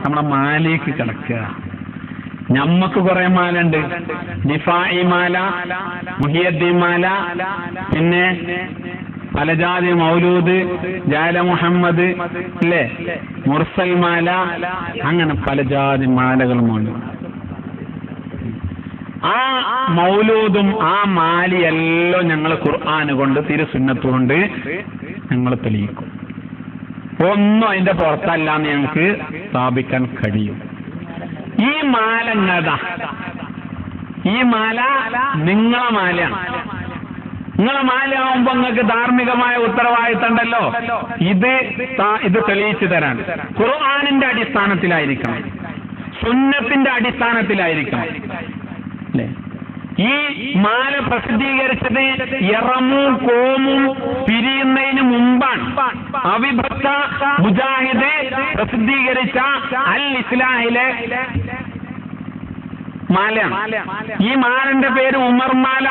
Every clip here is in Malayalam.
നമ്മളെ മാലേക്ക് കിടക്കുക ഞമ്മക്ക് കുറെ മാല ഉണ്ട് നിഫായി മാല മുഹിയദ്ദീൻ മാല പിന്നെ പലജാതി മൗലൂദ് ജാല മുഹമ്മദ് അല്ലേ മുർസൽ മാല അങ്ങനെ പലജാതി മാലകളുമുണ്ട് ആ മൗലൂദും ആ മാലിയെല്ലാം ഞങ്ങൾ ഖുർആന് കൊണ്ട് തിരുസുന്നത്ത് കൊണ്ട് ഞങ്ങൾ തെളിയിക്കും ഒന്നും അതിന്റെ പുറത്തല്ലാന്ന് ഞങ്ങൾക്ക് സ്ഥാപിക്കാൻ കഴിയും ഈ മാല ഇങ്ങതാ ഈ മാല നിങ്ങളെ മാലയാണ് നിങ്ങളെ മാല ആവുമ്പോ നിങ്ങൾക്ക് ധാർമ്മികമായ ഉത്തരവാദിത്തം ഉണ്ടല്ലോ ഇത് ത- ഇത് തെളിയിച്ചു തരാൻ ഖുർആാനിന്റെ അടിസ്ഥാനത്തിലായിരിക്കണം സുന്നത്തിന്റെ അടിസ്ഥാനത്തിലായിരിക്കണം അല്ലേ ഈ മാല പ്രസിദ്ധീകരിച്ചത് ഇറമും കോമും പിരിയുന്നതിന് മുമ്പാണ് അവിഭക്ത മുജാഹിദ് പ്രസിദ്ധീകരിച്ച അൽ ഇസ്ലാഹിലെ മാലയാണ് ഈ മാലന്റെ പേര് ഉമർ മാല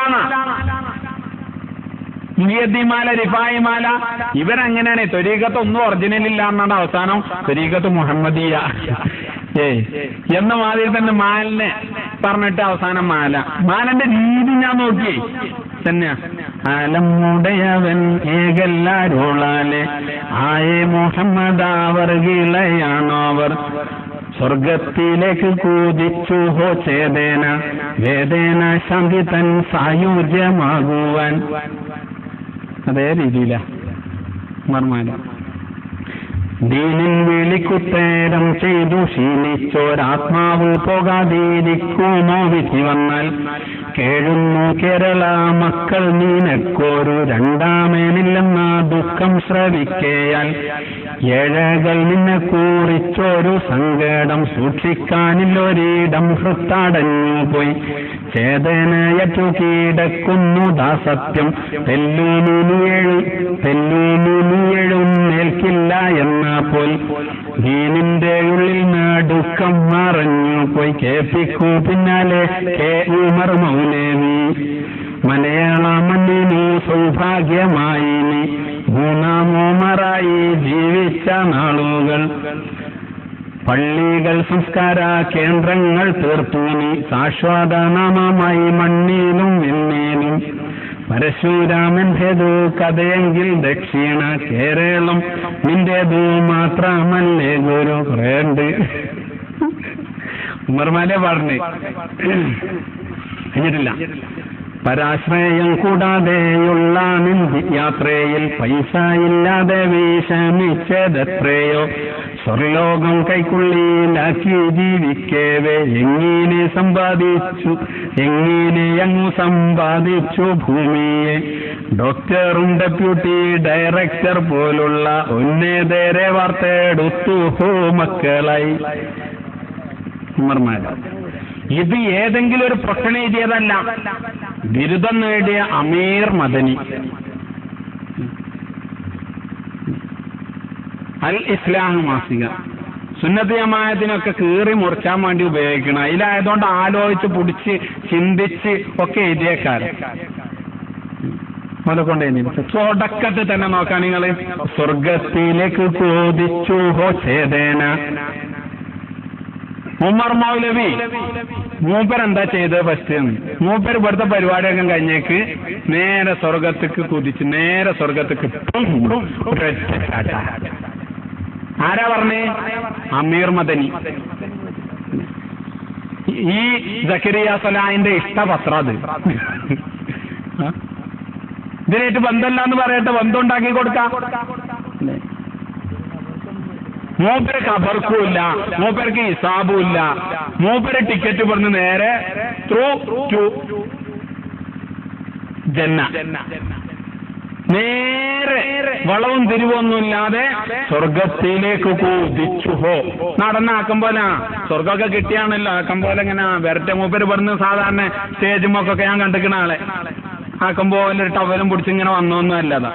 മാല റിഫായി മാല ഇവരങ്ങനെയാണ് തൊരീകത്ത് ഒന്നും ഒറിജിനൽ ഇല്ല എന്നാണ് അവസാനം തൊരീകത്ത് മുഹമ്മദീയ ഏയ് എന്ന മാതിരി തന്നെ മാലിനെ പറഞ്ഞിട്ട് അവസാനം മാല മാലന്റെ രീതി ഞാൻ നോക്കി തന്നെ അലമുടയവൻ ഏകല്ലാരോളാലെ ആയേ മുഹമ്മദ് അവർ ഗിളയാണോ അവർ സ്വർഗത്തിലേക്ക് കൂതിച്ചു ഹോ ചേതേന വേദേന ശാന്തി തൻ സായുജ്യമാകുവാൻ അതേ രീതിയില മർമാല ദീനിൻ വിളിക്കുത്തേരം ചെയ്തു ശീലിച്ചോരാത്മാവ് പോകാതിരിക്കുമോ വിധി വന്നാൽ കേഴുന്നു കേരള മക്കൾ നീനക്കൊരു രണ്ടാമേനില്ലെന്ന ദുഃഖം ശ്രവിക്കയാൽ ഏഴകൾ നിന്നെ കൂറിച്ചൊരു സങ്കടം സൂക്ഷിക്കാനില്ലൊരിടം ഹൃത്താടഞ്ഞു പോയി ചേതനയറ്റു കീടക്കുന്നു ദാസത്യം തെല്ലൂനിയേഴു തെല്ലൂനിയേഴുന്നേൽക്കില്ല എന്ന പോൽ ദീനിന്റെ ഉള്ളിൽ നടുക്കം മറഞ്ഞു പോയി കേൾപ്പിക്കൂ പിന്നാലെ കെ ഉമർ മൗലവി മലയാള മണ്ണിന് സൗഭാഗ്യമായി നീ മൂന്നാം ഉമറായി ജീവിച്ച നാളുകൾ പള്ളികൾ സംസ്കാര കേന്ദ്രങ്ങൾ തീർത്തു നീ സാശ്വാദനാമമായി മണ്ണിലും വെണ്ണീലും പരശുരാമന്റേതു കഥയെങ്കിൽ ദക്ഷിണ കേരളം നിന്റേതു മാത്രമല്ലേ ഗുരു കുറേണ്ട് ഉമർമാലെ പാടണേ കഴിഞ്ഞിട്ടില്ല പരാശ്രയം കൂടാതെയുള്ള നിന്റെ യാത്രയിൽ പൈസ ഇല്ലാതെ വിഷമിച്ചതെത്രയോ സ്വർലോകം കൈക്കുള്ളിലാക്കി ജീവിക്കേവേ എങ്ങനെ സമ്പാദിച്ചു എങ്ങനെ അങ്ങു സമ്പാദിച്ചു ഭൂമിയെ ഡോക്ടറും ഡെപ്യൂട്ടി ഡയറക്ടർ പോലുള്ള ഉന്നതരെ വാർത്തെടുത്തു ഹോ മക്കളായി ഉമർമാര ഇത് ഏതെങ്കിലും ഒരു പ്രൊട്ടൺ എഴുതിയതല്ല ബിരുദം നേടിയ അമീർ മദനി അൽ ഇസ്ലാം മാസിക സുന്നത്ത് ജമായത്തിനൊക്കെ കീറി മുറിച്ചാൻ വേണ്ടി ഉപയോഗിക്കണം അതിലായതുകൊണ്ട് ആലോചിച്ച് പിടിച്ച് ചിന്തിച്ച് ഒക്കെ എഴുതിയേക്കാരം മുതക്കൊണ്ടേ തുടക്കത്തിൽ തന്നെ നോക്കാൻ നിങ്ങൾ സ്വർഗത്തിലേക്ക് ചോദിച്ചു ഹോ ചേതേന ഉമർ മൗലവി മൂപ്പർ എന്താ ചെയ്തത് ഫസ്റ്റ് മൂപ്പർ ഇവിടുത്തെ പരിപാടിയൊക്കെ കഴിഞ്ഞേക്ക് നേരെ സ്വർഗത്തേക്ക് കുതിച്ച് നേരെ സ്വർഗത്തേക്ക് ടും, ടും, ഒരൊറ്റ ചാട്ട. ആരാ പറഞ്ഞേ അമീർ മദനി ഈ ജക്കരിയ സലാഹിന്റെ ഇഷ്ടപത്രം അത് ആ? ഇതിനായിട്ട് ബന്ധമല്ല എന്ന് പറയട്ടെ ബന്ധം ഉണ്ടാക്കി കൊടുക്കാം മൂപ്പര് ഖബർക്കുമില്ല മൂപ്പർക്ക് ഹിസാബും ഇല്ല മൂപ്പര് ടിക്കറ്റ് പറഞ്ഞ് നേരെ ത്രൂ ടു ജന്ന നേരെ വളവും തിരിവൊന്നുമില്ലാതെ സ്വർഗത്തിലേക്ക് കുതിച്ചു ഹോ നടന്നാക്കം പോലെ സ്വർഗമൊക്കെ കിട്ടിയാണല്ലോ ആക്കം പോലെ ഇങ്ങനെ വരട്ടെ മൂപ്പര് പറഞ്ഞ് സാധാരണ സ്റ്റേജുമൊക്കെ ഞാൻ കണ്ടിക്കണ ആളെ ആക്കം പോലെ ഒരു ടവലും പിടിച്ച് ഇങ്ങനെ വന്നൊന്നും അല്ലതാ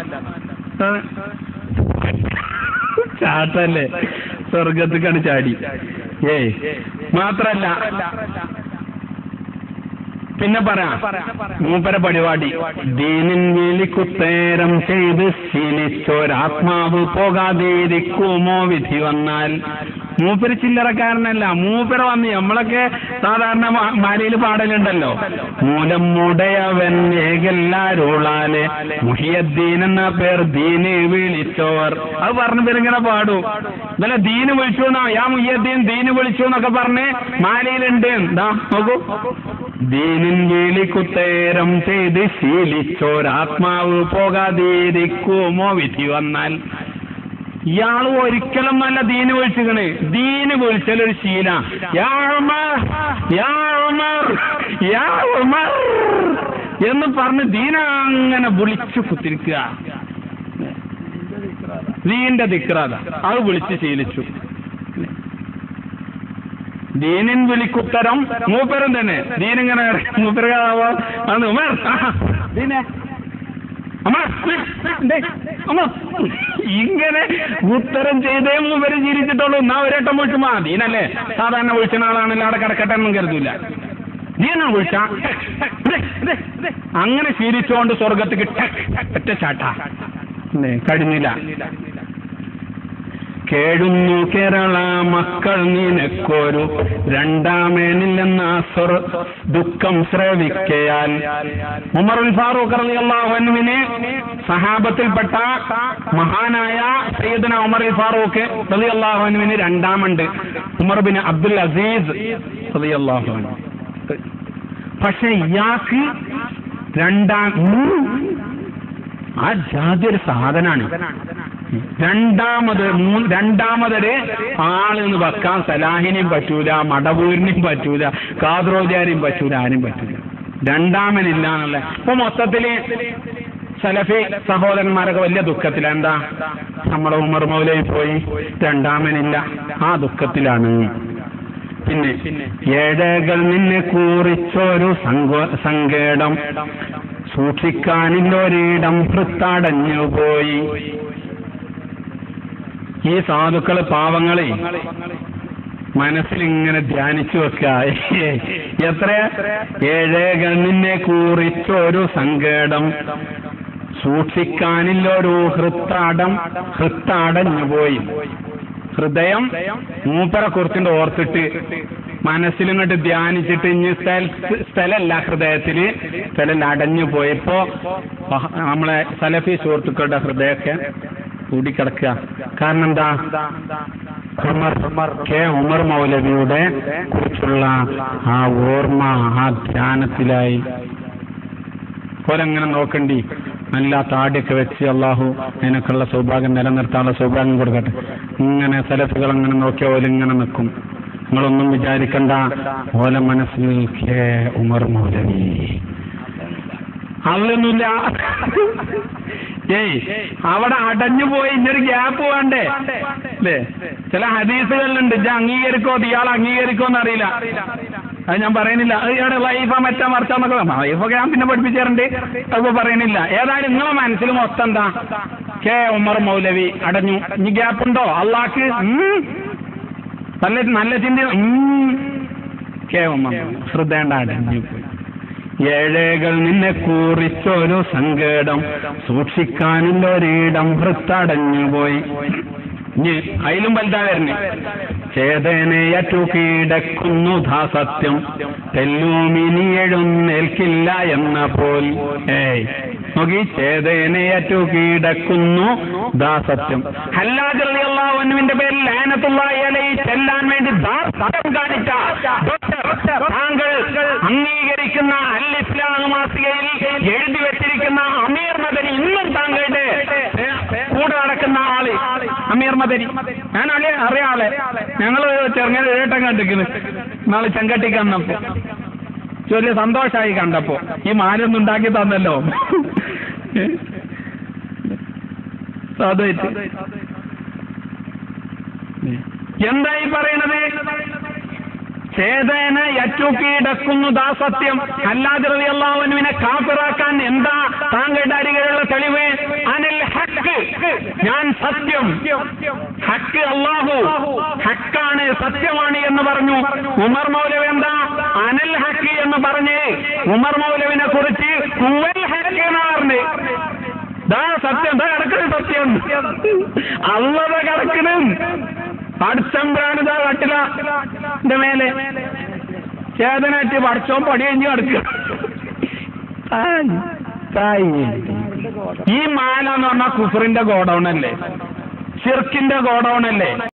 ചാട്ടല്ലേ സ്വർഗത്തിക്കാണ് ചാടി ഏയ് മാത്രല്ല പിന്നെ പറ മൂപ്പര പരിപാടി ദീനിൻ വിളിക്കുത്തേരം ചെയ്ത് ശീലിച്ചൊരാത്മാവ് പോകാതിരിക്കുമോ വിധി വന്നാൽ മൂപ്പര് ചില്ലറക്കാരനല്ല മൂപ്പര് വന്ന് നമ്മളൊക്കെ സാധാരണ മാലയിൽ പാടലുണ്ടല്ലോ മൂലം മുടയവൻ ഏകല്ലാരോളാലെ മുഹിയദ്ദീൻ എന്ന പേർ ദീന് വിളിച്ചോർ അത് പറഞ്ഞ പേരിങ്ങനെ പാടും ഇന്നലെ ദീന് വിളിച്ചു എന്നാ യാ മുഹിയദ്ദീൻ ദീന് വിളിച്ചു എന്നൊക്കെ പറഞ്ഞ് മാലയിലുണ്ട് എന്താ നോക്കൂ ദീനിൻ വിളിക്കുത്തേരം ചെയ്ത് ശീലിച്ചോരാത്മാവ് പോകാതിരിക്കുമോ വിധി വന്നാൽ ഇയാൾ ഒരിക്കലും നല്ല ദീന് വിളിച്ചിക്കണ് ദീന് വിളിച്ചാലൊരു ശീല യാ ഉമർ, യാ ഉമർ, യാ ഉമർ എന്ന് പറഞ്ഞ് ദീന അങ്ങനെ വിളിച്ചു കുത്തിരിക്കുക ദീന്റെ ദിക്റാത അത് വിളിച്ച് ശീലിച്ചു ദീനിൻ വിളിക്കുത്തരം മൂപ്പരും തന്നെ ദീനിങ്ങനെ മൂപ്പര ഉമർ ആഹാ, ദീനെ അമ്മ ദേ, അമ്മ ഇങ്ങനെ ഉത്തരം ചെയ്തേ മൂപ്പര് ചിരിച്ചിട്ടുള്ളൂ എന്നാ ഒരേട്ടം വിളിച്ചുമാ ദീനല്ലേ സാധാരണ വിളിച്ച ആളാണല്ലോ അവിടെ കിടക്കട്ടെ എന്നും കരുതൂല ദീനാ വിളിച്ച അങ്ങനെ ശീലിച്ചുകൊണ്ട് സ്വർഗത്തേക്ക് ടക്ക് ഒറ്റ ചാട്ട കഴിഞ്ഞില്ല കേഴുന്നു കേരള മക്കൾ നിനക്കൊരു രണ്ടാമേനില്ലെന്ന സ്വർ ദുഃഖം ശ്രവിക്കയാൽ ഉമറുൽ ഫാറൂഖ് റളിയല്ലാഹുവിനെ സഹാബത്തിൽപ്പെട്ട മഹാനായ സയ്യിദന ഉമറുൽ ഫാറൂഖ് റളിയല്ലാഹുവിന് രണ്ടാമുണ്ട് ഉമർ ബിൻ അബ്ദുൽ അസീസ് റളിയല്ലാഹു അൻഹു പക്ഷെ ഇയാൾക്ക് രണ്ടാം ഉം, ആ ജാതി ഒരു സാധനാണ് രണ്ടാമത് മൂന്ന് രണ്ടാമതൊരു ആളെന്ന് വെക്കാൻ സലാഹിനെയും പറ്റൂല മടവൂരിനെയും പറ്റൂല കാദ്രോജാരിയും പറ്റൂല ആരും പറ്റൂല രണ്ടാമനില്ല എന്നുള്ള ഇപ്പൊ മൊത്തത്തില് സലഫി സഹോദരന്മാരൊക്കെ വലിയ ദുഃഖത്തില എന്താ നമ്മളെ ഉമർ മൗലയിൽ പോയി രണ്ടാമനില്ല ആ ദുഃഖത്തിലാണ് പിന്നെ ഏഴകൾ നിന്നെ കൂറിച്ചൊരു സങ്കോ സങ്കേടം സൂക്ഷിക്കാനില്ലൊരിടം ഭൃത്തടഞ്ഞു പോയി ഈ സാധുക്കള് പാവങ്ങളെ മനസ്സിൽ ഇങ്ങനെ ധ്യാനിച്ചു വെക്ക എത്ര ഏഴേകൾ നിന്നെ കൂറിച്ചൊരു സങ്കേടം സൂക്ഷിക്കാനില്ലൊരു ഹൃത്താടം ഹൃത്താടഞ്ഞു പോയി ഹൃദയം മൂപ്പരെ കുറിച്ചിട്ട് ഓർത്തിട്ട് മനസ്സിലിങ്ങോട്ട് ധ്യാനിച്ചിട്ട് ഇനി സ്ഥല സ്ഥലല്ല ഹൃദയത്തില് സ്ഥലം അടഞ്ഞു പോയപ്പോ മഹ- നമ്മളെ സലഫി സുഹൃത്തുക്കളുടെ ഹൃദയമൊക്കെ കൂടിക്കിടക്കുക കാരണം എന്താ ഉമർ കെ ഉമർ മൗലവിയുടെ കുറിച്ചുള്ള ആ ഓർമ്മ ആ ധ്യാനത്തിലായി ഓരങ്ങനെ നോക്കണ്ടി നല്ല താടിയൊക്കെ വെച്ച് അള്ളാഹു അതിനൊക്കെയുള്ള സൗഭാഗ്യം നിലനിർത്താനുള്ള സൗഭാഗ്യം കൊടുക്കട്ടെ ഇങ്ങനെ സലഫുകൾ അങ്ങനെ നോക്കിയ ഓലിങ്ങനെ നിൽക്കും നിങ്ങളൊന്നും വിചാരിക്കണ്ട ഓല മനസ്സിൽ കെ ഉമർ മൗലവി അതൊന്നുമില്ല ഏയ് അവിടെ അടഞ്ഞു പോയി ഇന്നൊരു ഗ്യാപ്പ് വേണ്ടേ അല്ലേ ചില ഹദീസുകളിലുണ്ട് ഇത് അംഗീകരിക്കോ ഇയാൾ അംഗീകരിക്കോ എന്നറിയില്ല അത് ഞാൻ പറയുന്നില്ല അത് ഇവിടെ ലൈഫ മറ്റാ മറിച്ചാന്നൊക്കെ ലൈഫൊക്കെ ഞാൻ പിന്നെ പഠിപ്പിച്ചാറുണ്ട് അതിപ്പോ പറയുന്നില്ല ഏതായാലും നിങ്ങളെ മനസ്സിൽ മൊത്തം എന്താ കെ ഉമർ മൗലവി അടഞ്ഞു ഇനി ഗ്യാപ്പ് ഉണ്ടോ അള്ളാക്ക് ഉം. നല്ല നല്ല ചിന്ത ഉം. കെ ഉമർ ശ്രദ്ധേണ്ട അടഞ്ഞു പോയി ഏഴേകൾ നിന്നെ കൂറിച്ചൊരു സങ്കേടം സൂക്ഷിക്കാനില്ലൊരിടം ഭൃത്തടഞ്ഞുപോയി ഇനി അതിലും വലുതാ വരുന്നേ ചേതനയറ്റു കീടക്കുന്നു ധാ സത്യം തെല്ലൂമിനി എഴുന്നേൽക്കില്ല എന്ന പോൽ ഏയ് നോക്കി ചേതനയറ്റു കീടക്കുന്നു ദാ സത്യം ഹല്ലാജുവിന്റെ പേരിൽ ലാനത്തുള്ളി ചെല്ലാൻ വേണ്ടി ദാ സത്യം കാണിച്ച ഡോക്ടർ താങ്കൾ അംഗീകരിക്കുന്ന അൽ ഇസ്ലാം മാസികയിൽ എഴുതി വെച്ചിരിക്കുന്ന അമീർ മദനി ഇന്നും താങ്കളുടെ ഏ, കൂടെ നടക്കുന്ന ആള് അമീർ മദനി ഞാൻ അളി അറിയാളെ ഞങ്ങൾ ചെറുങ്ങനെ ഏട്ടം കണ്ടിരിക്കുന്നു നാളെ ചെങ്കട്ടിക്ക് വന്നപ്പോ വലിയ സന്തോഷമായി കണ്ടപ്പോ ഈ മാലൊന്നും ഉണ്ടാക്കി തന്നല്ലോ ഏ? സാധുവായിട്ട് എന്തായി പറയണത് ചേതന യറ്റുകീടക്കുന്നു ദാസത്യം അല്ലാതെ റളിയല്ലാഹുവിനെ കാപ്പിറാക്കാൻ എന്താ താങ്കളുടെ അരികിലുള്ള തെളിവ് അനിൽ ഹക്ക് ഞാൻ സത്യം ഹക്ക് അള്ളാഹു ഹക്കാണ് സത്യമാണ് എന്ന് പറഞ്ഞു ഉമർ മൗലവി എന്താ അനൽ ഹക്ക് എന്ന് പറഞ്ഞ് ഉമർ മൗലവിനെ കുറിച്ച് കുവൽ ഹക്ക് എന്ന് പറഞ്ഞു ദാ സത്യം ദാ കിടക്കണ സത്യം അള്ളത കിടക്കണം പടച്ചമ്പ്രാണിതാ കട്ടില എന്റെ മേലെ ചേതനായിട്ട് പടച്ചോൻ പടി കഴിഞ്ഞ് കിടക്കുക ഈ മാല എന്ന് പറഞ്ഞാൽ കുഫറിന്റെ ഗോഡൌൺ അല്ലേ ഷിർക്കിന്റെ ഗോഡൌൺ അല്ലേ